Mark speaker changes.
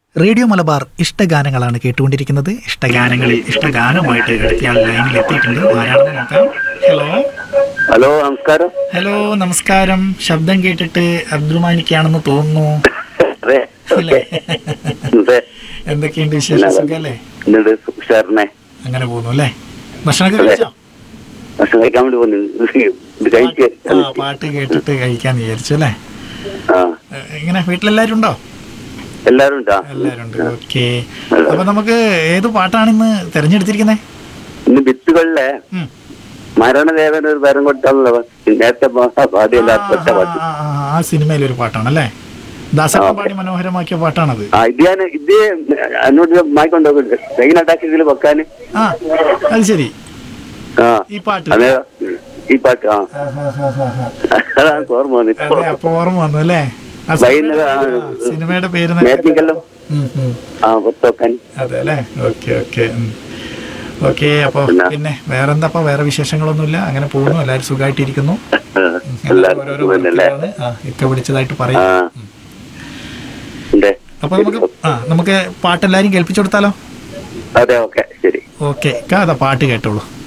Speaker 1: Radio Malabar ഇഷ്ടഗാനങ്ങളാണ് കേട്ടുകൊണ്ടിരിക്കുന്നത് ഇഷ്ടഗാനങ്ങളിൽ ഇഷ്ടഗാനമായിട്ട് അടുത്തയാൾ ലൈനിൽ എത്തിയിട്ടുണ്ട് ആരാണെന്ന് നോക്കാം ഹലോ
Speaker 2: ഹലോ നമസ്കാരം
Speaker 1: ഹലോ നമസ്കാരം ശബ്ദം കേട്ടിട്ട് അബ്ദുമാനിക്കാണെന്ന് തോന്നുന്നു
Speaker 2: അതെ
Speaker 1: അല്ലേ
Speaker 2: അതെ
Speaker 1: എന്തൊക്കെയുണ്ട് വിശേഷം സുഖല്ലേ
Speaker 2: എന്നിട്ട് ഉഷാറിനെ
Speaker 1: അങ്ങനെ പോകുന്നു അല്ലേ ഭക്ഷണമൊക്കെ കഴിച്ചോ
Speaker 2: ഭക്ഷണം കഴിക്കാൻ വേണ്ടി വന്നു ഇത് കഴിക്ക്
Speaker 1: ആ പാട്ട് കേട്ടിട്ട് കഴിക്കാന്ന് വിചാരിച്ചു അല്ലേ
Speaker 2: ആ
Speaker 1: ഏ, ഇങ്ങനെ വീട്ടിലെല്ലാരും ഉണ്ടോ
Speaker 2: എല്ലാരും ഉണ്ടാ
Speaker 1: എല്ലാരും ഉണ്ട് ഓക്കെ അപ്പൊ നമുക്ക് ഏത് പാട്ടാണ് ഇന്ന് തെരഞ്ഞെടുത്തിരിക്കുന്നത്
Speaker 2: ഇന്ന് വിത്തുകളിലെ മരണദേവൻ ഒരു വരം കൊടുത്താണല്ലോ നേരത്തെ പാടിയല്ല ഒറ്റ പാട്ട്
Speaker 1: ആ സിനിമയിലെ ഒരു പാട്ടാണ് അല്ലേ ദാസപ്പൻ പാടി മനോഹരമാക്കിയ പാട്ടാണത്
Speaker 2: ആ ഇത് ഞാൻ ഇത് എന്നോട് മായിക്കൊണ്ടോക്കുന്നുണ്ട് സെയിൻ അറ്റാക്ക് ഇതിൽ വെക്കാന്
Speaker 1: ആ അത് ശരി
Speaker 2: ആ
Speaker 1: ഈ പാട്ട്
Speaker 2: അതെ ഉം. ഈ പാട്ട് ആ
Speaker 1: ആ, ആ, ആ, ആ, ആ.
Speaker 2: അതാണ് ഓർമ്മ വന്നിട്ട്
Speaker 1: അതെ അപ്പൊ ഓർമ്മ വന്നു അല്ലേ ആ
Speaker 2: വൈകുന്നേരം ആ,
Speaker 1: സിനിമയുടെ- ആ, സിനിമയുടെ പേര്
Speaker 2: മേത്തിക്കല്ലോ
Speaker 1: ഉം, ഉം.
Speaker 2: ആ പുറത്തുവെക്കാൻ
Speaker 1: അതെ അല്ലേ ഓക്കെ ഓക്കെ ഓക്കെ അപ്പൊ
Speaker 2: പിന്നെ?
Speaker 1: പിന്നെ വേറെന്താ വേറെ വിശേഷങ്ങളൊന്നുമില്ല അങ്ങനെ പോകുന്നു എല്ലാവരും സുഖമായിട്ടിരിക്കുന്നു എല്ലാവരും
Speaker 2: എല്ലാരും
Speaker 1: ഓരോരോ
Speaker 2: സുഖമല്ലേ
Speaker 1: വർക്കിലാണ്. ആ ഇക്ക വിളിച്ചതായിട്ട് പറയും
Speaker 2: ആ ഉണ്ട്
Speaker 1: അപ്പൊ നമുക്ക് ആ നമുക്ക് പാട്ട് എല്ലാരും കേൾപ്പിച്ചു കൊടുത്താലോ
Speaker 2: അതെ ഓക്കെ ശരി
Speaker 1: ഓക്കെ ഇക്ക അതാ പാട്ട് കേട്ടോളൂ